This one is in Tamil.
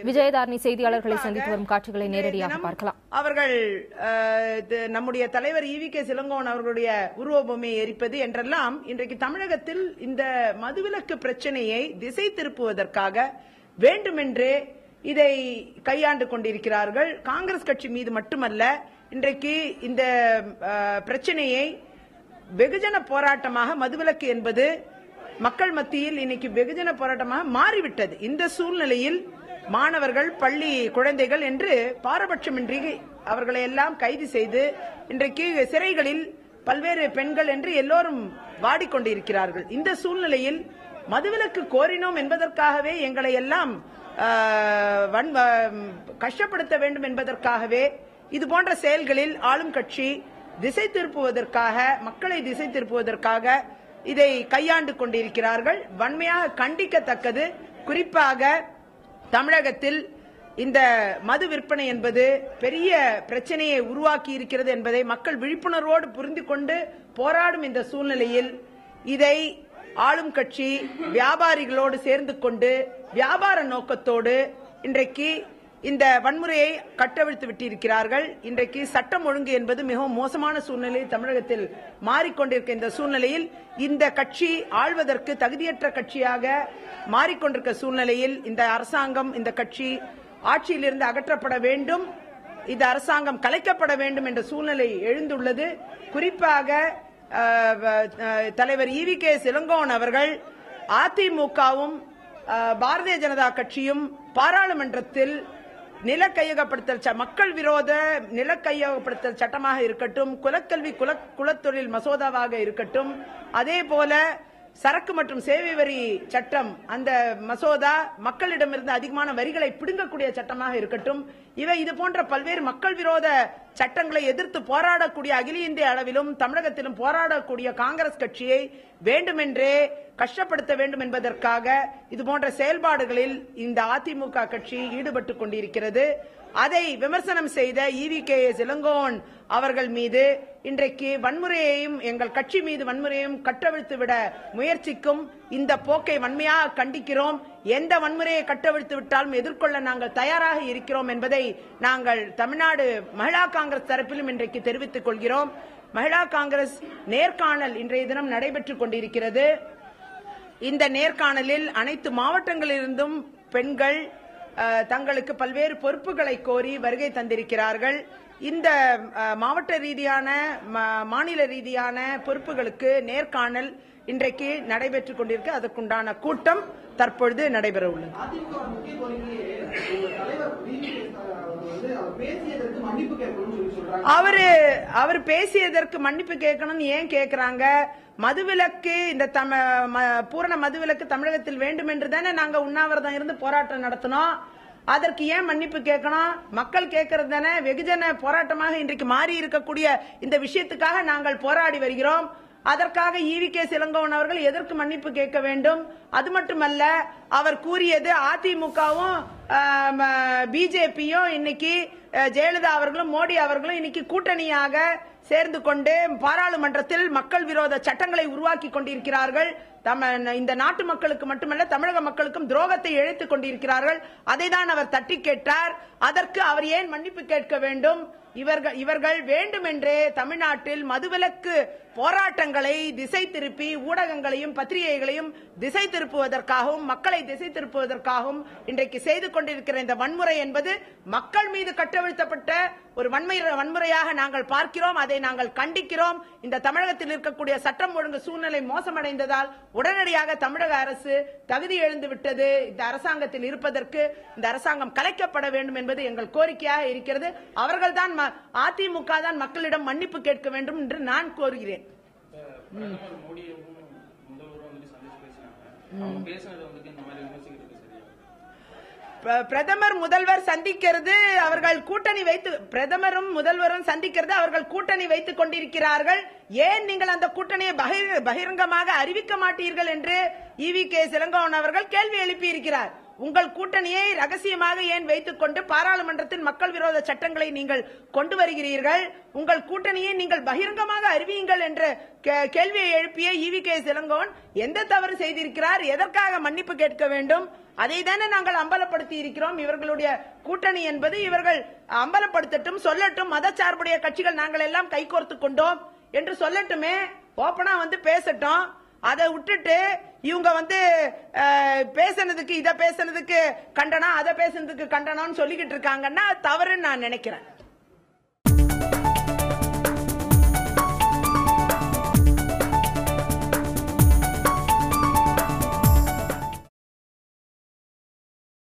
விஜயதாரணி செய்தியாளர்களை சந்தித்து வரும் காட்சிகளை நேரடியாக தினம் பார்க்கலாம் அவர்கள் அஹ், இது நம்முடைய தலைவர் ஈவி கே சிலங்கோவன் அவர்களுடைய உருவ பொம்மையை எரிப்பது என்றெல்லாம் இன்றைக்கு தமிழகத்தில் இந்த மதுவிலக்கு பிரச்சனையை திசை திருப்புவதற்காக வேண்டுமென்றே இதை கையாண்டு கொண்டிருக்கிறார்கள் காங்கிரஸ் கட்சி மீது மட்டுமல்ல இன்றைக்கு இந்த அஹ், பிரச்சனையை வெகுஜன போராட்டமாக மதுவிலக்கு என்பது மக்கள் மத்தியில் இன்னைக்கு வெகுஜன போராட்டமாக மாறிவிட்டது இந்த சூழ்நிலையில் மாணவர்கள் பள்ளி குழந்தைகள் என்று பாரபட்சமின்றி அவர்களை எல்லாம் கைது செய்து இன்றைக்கு சிறைகளில் பல்வேறு பெண்கள் என்று எல்லோரும் வாடிக்கொண்டிருக்கிறார்கள் இந்த சூழ்நிலையில் மதுவிலக்கு கோரினோம் என்பதற்காகவே எங்களை எல்லாம் ஆஹ், வன்- ஆஹ், கஷ்டப்படுத்த வேண்டும் என்பதற்காகவே இது போன்ற செயல்களில் ஆளும் கட்சி திசை திருப்புவதற்காக மக்களை திசை திருப்புவதற்காக இதை கையாண்டு கொண்டிருக்கிறார்கள் வன்மையாக கண்டிக்கத்தக்கது குறிப்பாக தமிழகத்தில் இந்த மது விற்பனை என்பது பெரிய பிரச்சனையை உருவாக்கி இருக்கிறது என்பதை மக்கள் விழிப்புணர்வோடு புரிந்து கொண்டு போராடும் இந்த சூழ்நிலையில் இதை ஆளும் கட்சி வியாபாரிகளோடு சேர்ந்து கொண்டு வியாபார நோக்கத்தோடு இன்றைக்கு இந்த வன்முறையை கட்டவிழ்த்து விட்டிருக்கிறார்கள் இன்றைக்கு சட்டம் ஒழுங்கு என்பது மிகவும் மோசமான சூழ்நிலை தமிழகத்தில் மாறிக்கொண்டிருக்க இந்த சூழ்நிலையில் இந்த கட்சி ஆள்வதற்கு தகுதியற்ற கட்சியாக மாறிக்கொண்டிருக்க சூழ்நிலையில் இந்த அரசாங்கம் இந்த கட்சி ஆட்சியிலிருந்து அகற்றப்பட வேண்டும் இந்த அரசாங்கம் கலைக்கப்பட வேண்டும் என்ற சூழ்நிலை எழுந்துள்ளது குறிப்பாக அஹ், அஹ், தலைவர் ஈவி கே சிலங்கோவன் அவர்கள் அதிமுகவும் அஹ், பாரதிய ஜனதா கட்சியும் பாராளுமன்றத்தில் நிலக்கையகப்படுத்தல் ச- மக்கள் விரோத நிலக்கையகப்படுத்தல் சட்டமாக இருக்கட்டும் குலக்கல்வி குல குலத்தொழில் மசோதாவாக இருக்கட்டும் அதே போல சரக்கு மற்றும் சேவை வரி சட்டம் அந்த மசோதா மக்களிடமிருந்து அதிகமான வரிகளை பிடுங்கக்கூடிய சட்டமாக இருக்கட்டும் இவை இது போன்ற பல்வேறு மக்கள் விரோத சட்டங்களை எதிர்த்து போராடக்கூடிய அகில இந்திய அளவிலும் தமிழகத்திலும் போராடக்கூடிய காங்கிரஸ் கட்சியை வேண்டுமென்றே கஷ்டப்படுத்த வேண்டும் என்பதற்காக இது போன்ற செயல்பாடுகளில் இந்த அதிமுக கட்சி ஈடுபட்டுக் கொண்டிருக்கிறது அதை விமர்சனம் செய்த ஈவி கே இளங்கோவன் அவர்கள் மீது இன்றைக்கு வன்முறையையும் எங்கள் கட்சி மீது வன்முறையையும் கட்டவிழ்த்து விட முயற்சிக்கும் இந்த போக்கை வன்மையாக கண்டிக்கிறோம் எந்த வன்முறையை கட்டவிழ்த்து விட்டாலும் எதிர்கொள்ள நாங்கள் தயாராக இருக்கிறோம் என்பதை நாங்கள் தமிழ்நாடு மகிழா காங்கிரஸ் தரப்பிலும் இன்றைக்கு தெரிவித்துக் கொள்கிறோம் மகிழா காங்கிரஸ் நேர்காணல் இன்றைய தினம் நடைபெற்றுக் கொண்டிருக்கிறது இந்த நேர்காணலில் அனைத்து மாவட்டங்களிலிருந்தும் பெண்கள் அஹ், தங்களுக்கு பல்வேறு பொறுப்புகளை கோரி வருகை தந்திருக்கிறார்கள் இந்த அஹ், மாவட்ட ரீதியான ம- மாநில ரீதியான பொறுப்புகளுக்கு நேர்காணல் இன்றைக்கு நடைபெற்றுக் கொண்டிருக்கு அதற்குண்டான கூட்டம் தற்பொழுது நடைபெற உள்ளது அதிமுக முக்கிய கோரிக்கையே உங்க தலைவர் விஜய் வந்து அவர் பேசியதற்கு மன்னிப்பு கேட்கணும்னு சொல்லி சொல்றாங்க அவரு அவர் பேசியதற்கு மன்னிப்பு கேட்கணும்னு ஏன் கேக்குறாங்க மதுவிலக்கு இந்த தம ம- பூரண மதுவிலக்கு தமிழகத்தில் வேண்டும் என்று தானே நாங்க உண்ணாவிரதம் இருந்து போராட்டம் நடத்தினோம் அதற்கு ஏன் மன்னிப்பு கேட்கணும் மக்கள் கேட்கறது தானே வெகுஜன போராட்டமாக இன்றைக்கு மாறி இருக்கக்கூடிய இந்த விஷயத்துக்காக நாங்கள் போராடி வருகிறோம் அதற்காக ஈவி கே சிலங்கோவன் அவர்கள் எதற்கு மன்னிப்பு கேட்க வேண்டும் அது மட்டுமல்ல அவர் கூறியது அதிமுகவும் பிஜேபியும் இன்னைக்கு அஹ், ஜெயலலிதா அவர்களும் மோடி அவர்களும் இன்னைக்கு கூட்டணியாக சேர்ந்து கொண்டு பாராளுமன்றத்தில் மக்கள் விரோத சட்டங்களை உருவாக்கி கொண்டிருக்கிறார்கள் தம இந்த நாட்டு மக்களுக்கு மட்டுமல்ல தமிழக மக்களுக்கும் துரோகத்தை இழைத்துக் கொண்டிருக்கிறார்கள் அதை தான் அவர் தட்டி கேட்டார் அதற்கு அவர் ஏன் மன்னிப்பு கேட்க வேண்டும் இவர்கள் இவர்கள் வேண்டுமென்றே தமிழ்நாட்டில் மதுவிலக்கு போராட்டங்களை திசை திருப்பி ஊடகங்களையும் பத்திரிகைகளையும் திசை திருப்புவதற்காகவும் மக்களை திசை திருப்புவதற்காகவும் இன்றைக்கு செய்து கொண்டிருக்கிற இந்த வன்முறை என்பது மக்கள் மீது கட்டவிழ்த்தப்பட்ட ஒரு வன்மை வன்முறையாக நாங்கள் பார்க்கிறோம் அதை நாங்கள் கண்டிக்கிறோம் இந்த தமிழகத்தில் இருக்கக்கூடிய சட்டம் ஒழுங்கு சூழ்நிலை மோசமடைந்ததால் உடனடியாக தமிழக அரசு தகுதி எழுந்து விட்டது இந்த அரசாங்கத்தில் இருப்பதற்கு இந்த அரசாங்கம் கலைக்கப்பட வேண்டும் என்பது எங்கள் கோரிக்கையாக இருக்கிறது அவர்கள்தான் ம- அதிமுக தான் மக்களிடம் மன்னிப்பு கேட்க வேண்டும் என்று நான் கோருகிறேன் பிரதமர் மோடியும் முதல்வரும் வந்துட்டு சந்திச்சு பேசினாங்க அவங்க பேசுனது வந்துட்டு இந்த மாதிரி விமர்சிக்கிறது சரியா பிர- பிரதமர் முதல்வர் சந்திக்கிறது அவர்கள் கூட்டணி வைத்து பிரதமரும் முதல்வரும் சந்திக்கிறது அவர்கள் கூட்டணி வைத்துக் கொண்டிருக்கிறார்கள் ஏன் நீங்கள் அந்த கூட்டணியை பகிர்- பகிரங்கமாக அறிவிக்க மாட்டீர்கள் என்று இவி கே சிலங்கோவன் அவர்கள் கேள்வி எழுப்பி இருக்கிறார் உங்கள் கூட்டணியை ரகசியமாக ஏன் வைத்துக் கொண்டு பாராளுமன்றத்தில் மக்கள் விரோத சட்டங்களை நீங்கள் கொண்டு வருகிறீர்கள் உங்கள் கூட்டணியை நீங்கள் பகிரங்கமாக அறிவியுங்கள் என்ற கே- கேள்வியை எழுப்பிய ஈவி கே சிலங்கோன் எந்த தவறு செய்திருக்கிறார் எதற்காக மன்னிப்பு கேட்க வேண்டும் அதை தானே நாங்கள் அம்பலப்படுத்தி இருக்கிறோம் இவர்களுடைய கூட்டணி என்பது இவர்கள் அம்பலப்படுத்தட்டும் சொல்லட்டும் மதச்சார்புடைய கட்சிகள் நாங்கள் எல்லாம் கைகோர்த்து கொண்டோம் என்று சொல்லட்டுமே ஓப்பனா வந்து பேசட்டும் அதை விட்டுட்டு இவங்க வந்து அஹ், பேசுனதுக்கு இத பேசுனதுக்கு கண்டனம் அதை பேசுனதுக்கு கண்டனம்னு சொல்லிக்கிட்டு இருக்காங்கன்னா அது தவறுன்னு நான் நினைக்கிறேன்